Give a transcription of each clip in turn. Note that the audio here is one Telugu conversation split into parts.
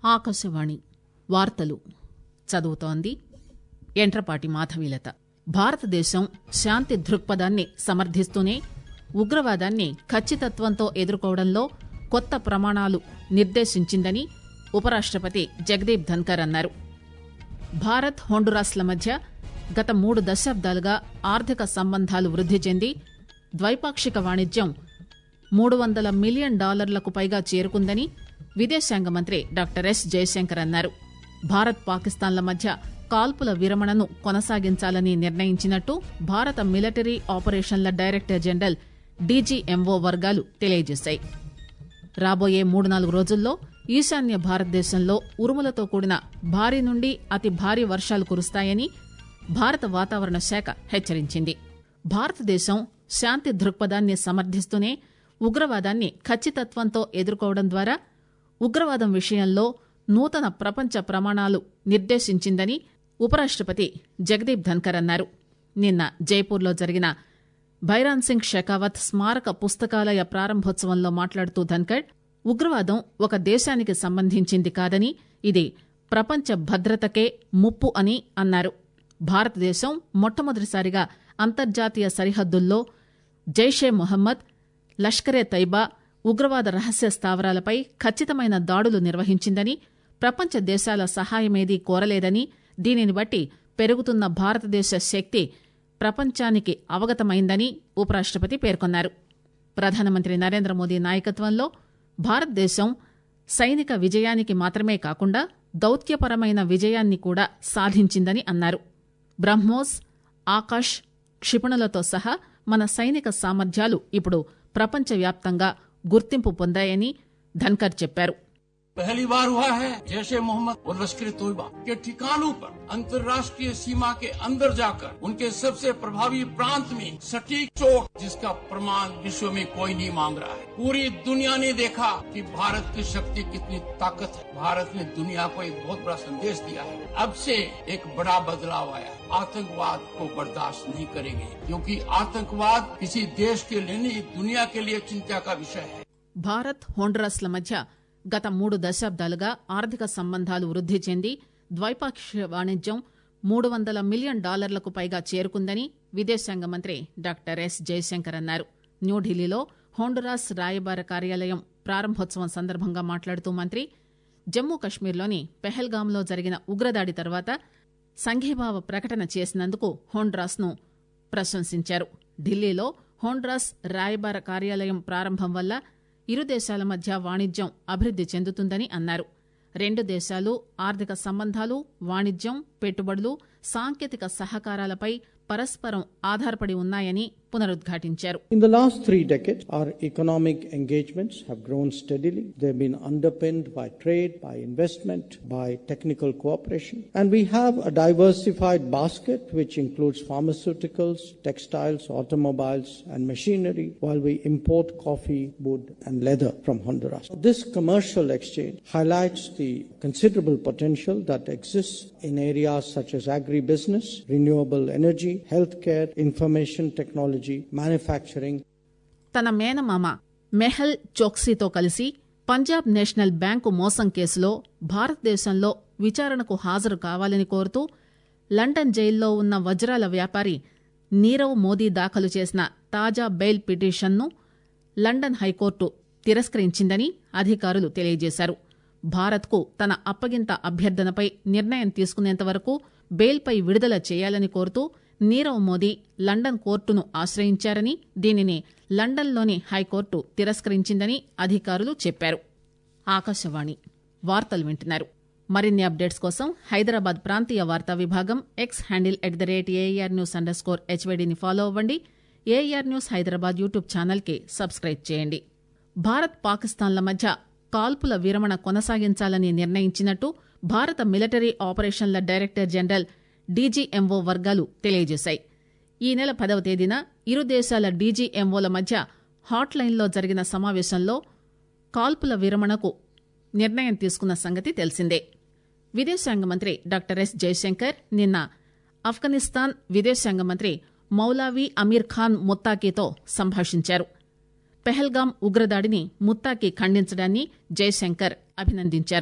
ఆకాశవాణి వార్తలు చదువుతోంది ఎంట్రపాటి మాధవీలత భారతదేశం శాంతి దృక్పథాన్ని సమర్థిస్తూనే ఉగ్రవాదాన్ని ఖచ్చితత్వంతో ఎదుర్కోవడంలో కొత్త ప్రమాణాలు నిర్దేశించిందని ఉపరాష్టపతి జగదీప్ ధన్కర్ అన్నారు భారత్ హోండురాస్ల మధ్య గత మూడు దశాబ్దాలుగా ఆర్థిక సంబంధాలు వృద్ది చెంది ద్వైపాక్షిక వాణిజ్యం మూడు వందల మిలియన్ డాలర్లకు పైగా చేరుకుందని విదేశాంగ మంత్రి డాక్టర్ ఎస్ జయశంకర్ అన్నారు భారత్ పాకిస్తాన్ల మధ్య కాల్పుల విరమణను కొనసాగించాలని నిర్ణయించినట్టు భారత మిలిటరీ ఆపరేషన్ల డైరెక్టర్ జనరల్ డీజీఎంఓ వర్గాలు తెలియజేశాయి రాబోయే మూడు నాలుగు రోజుల్లో ఈశాన్య భారతదేశంలో ఉరుములతో కూడిన భారీ నుండి అతి భారీ వర్షాలు కురుస్తాయని భారత వాతావరణ శాఖ హెచ్చరించింది భారతదేశం శాంతి దృక్పథాన్ని సమర్థిస్తూనే ఉగ్రవాదాన్ని ఖచ్చితత్వంతో ఎదుర్కోవడం ద్వారా ఉగ్రవాదం విషయంలో నూతన ప్రపంచ ప్రమాణాలు నిర్దేశించిందని ఉపరాష్టపతి జగదీప్ ధన్కర్ అన్నారు నిన్న జైపూర్లో జరిగిన భైరాన్ సింగ్ షెకావత్ స్మారక పుస్తకాలయ ప్రారంభోత్సవంలో మాట్లాడుతూ ధన్కర్ ఉగ్రవాదం ఒక దేశానికి సంబంధించింది కాదని ఇది ప్రపంచ భద్రతకే ముప్పు అని అన్నారు భారతదేశం మొట్టమొదటిసారిగా అంతర్జాతీయ సరిహద్దుల్లో జైషే మొహమ్మద్ లష్కరే తైబా ఉగ్రవాద రహస్య స్థావరాలపై ఖచ్చితమైన దాడులు నిర్వహించిందని ప్రపంచ దేశాల సహాయమేదీ కోరలేదని దీనిని బట్టి పెరుగుతున్న భారతదేశ శక్తి ప్రపంచానికి అవగతమైందని ఉపరాష్టపతి పేర్కొన్నారు ప్రధానమంత్రి నరేంద్ర మోదీ నాయకత్వంలో భారతదేశం సైనిక విజయానికి మాత్రమే కాకుండా దౌత్యపరమైన విజయాన్ని కూడా సాధించిందని అన్నారు బ్రహ్మోస్ ఆకాష్ క్షిపణులతో సహా మన సైనిక సామర్థ్యాలు ఇప్పుడు ప్రపంచవ్యాప్తంగా గుర్తింపు పొందాయని ధన్కర్ చెప్పారు पहली बार हुआ है जैसे मोहम्मद और लश्कर तोयबा के ठिकानों पर अंतर्राष्ट्रीय सीमा के अंदर जाकर उनके सबसे प्रभावी प्रांत में सटीक चोट जिसका प्रमाण विश्व में कोई नहीं मांग रहा है पूरी दुनिया ने देखा कि भारत की शक्ति कितनी ताकत है भारत ने दुनिया को एक बहुत बड़ा संदेश दिया है अब से एक बड़ा बदलाव आया है आतंकवाद को बर्दाश्त नहीं करेंगे क्योंकि आतंकवाद किसी देश के लिए नहीं दुनिया के लिए चिंता का विषय है భారత్ హోండ్రస్ల మధ్య గత మూడు దశాబ్దాలుగా ఆర్థిక సంబంధాలు వృద్ది చెంది ద్వైపాక్షిక వాణిజ్యం మూడు వందల మిలియన్ డాలర్లకు పైగా చేరుకుందని విదేశాంగ మంత్రి డాక్టర్ ఎస్ జయశంకర్ అన్నారు న్యూఢిల్లీలో హోండురాస్ రాయబార కార్యాలయం ప్రారంభోత్సవం సందర్భంగా మాట్లాడుతూ మంత్రి జమ్మూ కశ్మీర్లోని పెహల్గాంలో జరిగిన ఉగ్రదాడి తర్వాత సంఘీభావ ప్రకటన చేసినందుకు హోండ్రాస్ను ప్రశంసించారు ఢిల్లీలో హోండ్రాస్ రాయబార కార్యాలయం ప్రారంభం వల్ల ఇరు దేశాల మధ్య వాణిజ్యం అభివృద్ది చెందుతుందని అన్నారు రెండు దేశాలు ఆర్థిక సంబంధాలు వాణిజ్యం పెట్టుబడులు సాంకేతిక సహకారాలపై పరస్పరం ఆధారపడి ఉన్నాయని పునరుద్ఘాటించారు In the last three decades, our economic engagements have grown steadily. They've been underpinned by trade, by investment, by technical cooperation. And we have a diversified basket which includes pharmaceuticals, textiles, automobiles, and machinery, while we import coffee, wood, and leather from Honduras. This commercial exchange highlights the considerable potential that exists in areas such as agribusiness, renewable energy, healthcare, information technology, manufacturing, తన మేనమామ మెహల్ చోక్సీతో కలిసి పంజాబ్ నేషనల్ బ్యాంకు మోసం కేసులో భారతదేశంలో విచారణకు హాజరు కావాలని కోరుతూ లండన్ జైల్లో ఉన్న వజ్రాల వ్యాపారి నీరవ్ మోదీ దాఖలు చేసిన తాజా బెయిల్ పిటిషన్ను లండన్ హైకోర్టు తిరస్కరించిందని అధికారులు తెలియజేశారు భారత్కు తన అప్పగింత అభ్యర్థనపై నిర్ణయం తీసుకునేంత వరకు బెయిల్పై విడుదల చేయాలని కోరుతూ నీరవ్ మోదీ లండన్ కోర్టును ఆశ్రయించారని దీనిని లండన్లోని హైకోర్టు తిరస్కరించిందని అధికారులు చెప్పారు ఆకాశవాణి వార్తలు వింటున్నారు మరిన్ని అప్డేట్స్ కోసం హైదరాబాద్ ప్రాంతీయ వార్తా విభాగం X handle at the rate AR news underscore హెచ్వైడీని ఫాలో అవ్వండి ఏఆర్ న్యూస్ హైదరాబాద్ యూట్యూబ్ ఛానల్కి సబ్స్క్రైబ్ చేయండి భారత్ పాకిస్తాన్ల మధ్య కాల్పుల విరమణ కొనసాగించాలని నిర్ణయించినట్టు భారత మిలిటరీ ఆపరేషన్ల డైరెక్టర్ జనరల్ డీజీఎంఓ వర్గాలు తెలియజేశాయి ఈ నెల పదవ తేదీన ఇరు దేశాల డీజీఎంఓల మధ్య హాట్లైన్లో జరిగిన సమావేశంలో కాల్పుల విరమణకు నిర్ణయం తీసుకున్న సంగతి తెలిసిందే విదేశాంగ మంత్రి డాక్టర్ ఎస్ జయశంకర్ నిన్న ఆఫ్ఘనిస్తాన్ విదేశాంగ మంత్రి మౌలావి అమీర్ ఖాన్ ముత్తాకీతో సంభాషించారు పెహల్గాం ఉగ్రదాడిని ముత్తాకి ఖండించడాన్ని జయశంకర్ అభినందించారు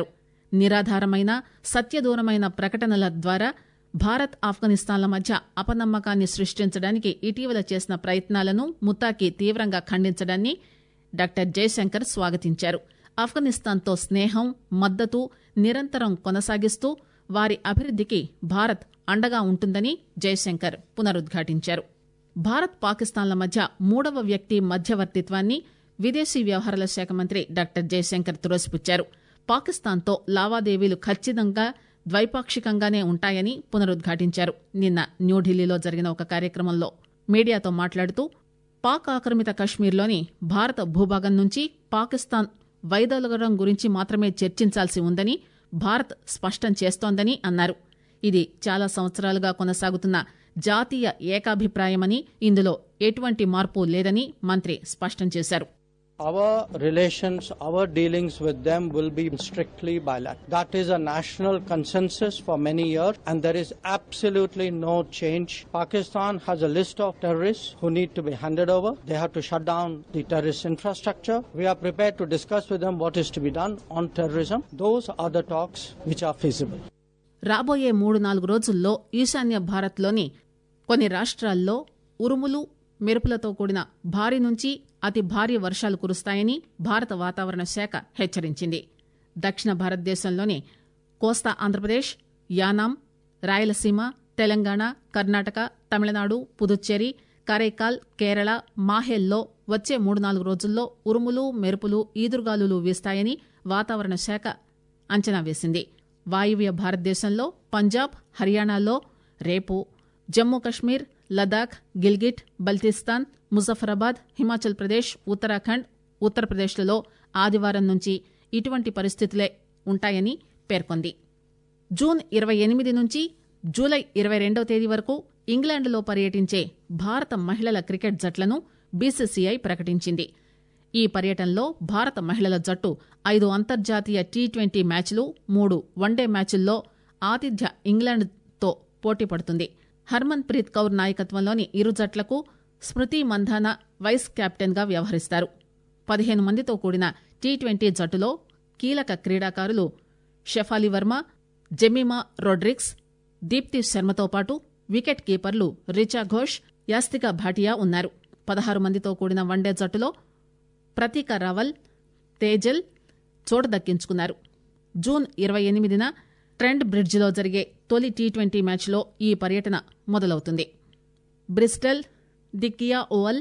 నిరాధారమైన సత్యదూరమైన ప్రకటనల ద్వారా భారత్ ఆఫ్ఘనిస్తాన్ల మధ్య అపనమ్మకాన్ని సృష్టించడానికి ఇటీవల చేసిన ప్రయత్నాలను ముత్తాకి తీవ్రంగా ఖండించడాన్ని డాక్టర్ జయశంకర్ స్వాగతించారు ఆఫ్ఘనిస్తాన్తో స్నేహం మద్దతు నిరంతరం కొనసాగిస్తూ వారి అభివృద్దికి భారత్ అండగా ఉంటుందని జయశంకర్ పునరుద్ఘాటించారు భారత్ పాకిస్తాన్ల మధ్య మూడవ వ్యక్తి మధ్యవర్తిత్వాన్ని విదేశీ వ్యవహారాల శాఖ మంత్రి డాక్టర్ జయశంకర్ త్రోసిపుచ్చారు పాకిస్తాన్తో లావాదేవీలు ఖచ్చితంగా ద్వైపాక్షికంగానే ఉంటాయని పునరుద్ఘాటించారు నిన్న న్యూఢిల్లీలో జరిగిన ఒక కార్యక్రమంలో మీడియాతో మాట్లాడుతూ పాక్ ఆక్రమిత కశ్మీర్లోని భారత భూభాగం నుంచి పాకిస్తాన్ వైదొలగడం గురించి మాత్రమే చర్చించాల్సి ఉందని భారత్ స్పష్టం చేస్తోందని అన్నారు ఇది చాలా సంవత్సరాలుగా కొనసాగుతున్న జాతీయ ఏకాభిప్రాయమని ఇందులో ఎటువంటి మార్పు లేదని మంత్రి స్పష్టం చేశారు Our relations, our dealings with them will be strictly bilateral. That is a national consensus for many years, and there is absolutely no change. Pakistan has a list of terrorists who need to be handed over. They have to shut down the terrorist infrastructure. We are prepared to discuss with them what is to be done on terrorism. Those are the talks which are feasible. రాబోయే మూడు నాలుగు రోజుల్లో ఈశాన్య భారత్లోని కొన్ని రాష్ట్రాల్లో ఉరుములు మెరుపులతో కూడిన భారీ నుంచి అతి భారీ వర్షాలు కురుస్తాయని భారత వాతావరణ శాఖ హెచ్చరించింది దక్షిణ భారతదేశంలోని కోస్తా ఆంధ్రప్రదేశ్ యానాం రాయలసీమ తెలంగాణ కర్ణాటక తమిళనాడు పుదుచ్చేరి కరైకాల్ కేరళ మాహేల్లో వచ్చే మూడు నాలుగు రోజుల్లో ఉరుములు మెరుపులు ఈదురుగాలులు వీస్తాయని వాతావరణ శాఖ అంచనా వేసింది వాయువ్య భారతదేశంలో పంజాబ్ హర్యానాలో రేపు జమ్మూ కశ్మీర్ లదాఖ్ గిల్గిట్ బల్తిస్తాన్ ముజఫరాబాద్ హిమాచల్ ప్రదేశ్ ఉత్తరాఖండ్ ఉత్తరప్రదేశ్లలో ఆదివారం నుంచి ఇటువంటి పరిస్థితులే ఉంటాయని పేర్కొంది జూన్ ఇరవై ఎనిమిది నుంచి జూలై ఇరవై రెండో తేదీ వరకు ఇంగ్లాండ్లో పర్యటించే భారత మహిళల క్రికెట్ జట్లను బీసీసీఐ ప్రకటించింది ఈ పర్యటనలో భారత మహిళల జట్టు ఐదు అంతర్జాతీయ టీ ట్వంటీ మ్యాచ్లు మూడు వన్డే మ్యాచ్ల్లో ఆతిథ్య ఇంగ్లాండ్తో పోటీ పడుతుంది హర్మన్ ప్రీత్ కౌర్ నాయకత్వంలోని ఇరు జట్లకు స్మృతి మంధాన వైస్ కెప్టెన్గా వ్యవహరిస్తారు పదిహేను మందితో కూడిన టీ ట్వంటీ జట్టులో కీలక క్రీడాకారులు షెఫాలి వర్మ జెమిమా రోడ్రిక్స్ దీప్తి శర్మతో పాటు వికెట్ కీపర్లు రిచా ఘోష్ యాస్తికా భాటియా ఉన్నారు పదహారు మందితో కూడిన వన్డే జట్టులో ప్రతీక రావల్ తేజల్ చోటు దక్కించుకున్నారు జూన్ ఇరవై ఎనిమిదిన ట్రెండ్ బ్రిడ్జిలో జరిగే తొలి టీ ట్వంటీ మ్యాచ్లో ఈ పర్యటన మొదలవుతుంది Bristol the Kia Oval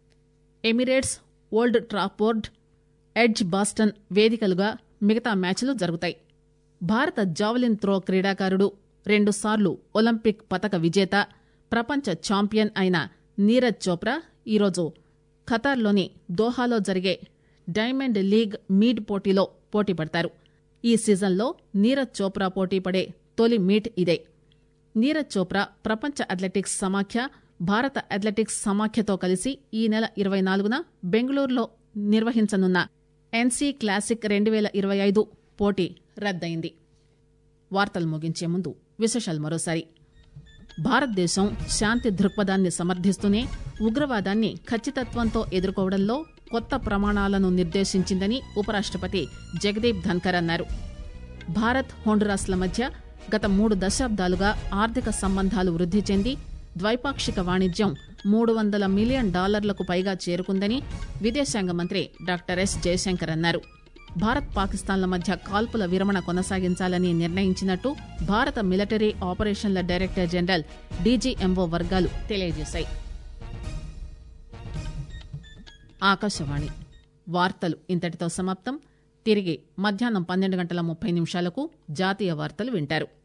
Emirates Old Trafford Edgbaston వేదికలుగా మిగతా మ్యాచ్లు జరుగుతాయి భారత జావలిన్ త్రో క్రీడాకారుడు రెండుసార్లు ఒలింపిక్ పతక విజేత ప్రపంచ ఛాంపియన్ అయిన నీరజ్ చోప్రా ఈరోజు ఖతార్లోని దోహాలో జరిగే డైమండ్ లీగ్ మీడ్ పోటీలో పోటీ పడతారు ఈ సీజన్లో నీరజ్ చోప్రా పోటీ పడే తొలి మీట్ ఇదే నీరజ్ చోప్రా ప్రపంచ అథ్లెటిక్స్ సమాఖ్య భారత అథ్లెటిక్స్ సమాఖ్యతో కలిసి ఈ నెల ఇరవై నాలుగున బెంగళూరులో నిర్వహించనున్న ఎన్సీ క్లాసిక్ రెండు వేల ఇరవై ఐదు పోటీ రద్దయింది వార్తలు ముగించే ముందు విశేషాలు మరోసారి భారతదేశం శాంతి దృక్పథాన్ని సమర్థిస్తూనే ఉగ్రవాదాన్ని ఖచ్చితత్వంతో ఎదుర్కోవడంలో కొత్త ప్రమాణాలను నిర్దేశించిందని ఉపరాష్టపతి జగదీప్ ధన్కర్ అన్నారు భారత్ హోండురాస్ల మధ్య గత మూడు దశాబ్దాలుగా ఆర్థిక సంబంధాలు వృద్ధి చెంది ద్వైపాక్షిక వాణిజ్యం మూడు వందల మిలియన్ డాలర్లకు పైగా చేరుకుందని విదేశాంగ మంత్రి డాక్టర్ ఎస్ జయశంకర్ అన్నారు భారత్ పాకిస్తాన్ల మధ్య కాల్పుల విరమణ కొనసాగించాలని నిర్ణయించినట్టు భారత మిలిటరీ ఆపరేషన్ల డైరెక్టర్ జనరల్ డీజీఎంఓ వర్గాలు తెలియజేశాయి ఆకాశవాణి వార్తలు ఇంతటితో సమాప్తం తిరిగి మధ్యాహ్నం పన్నెండు గంటల ముప్పై నిమిషాలకు జాతీయ వార్తలు వింటారు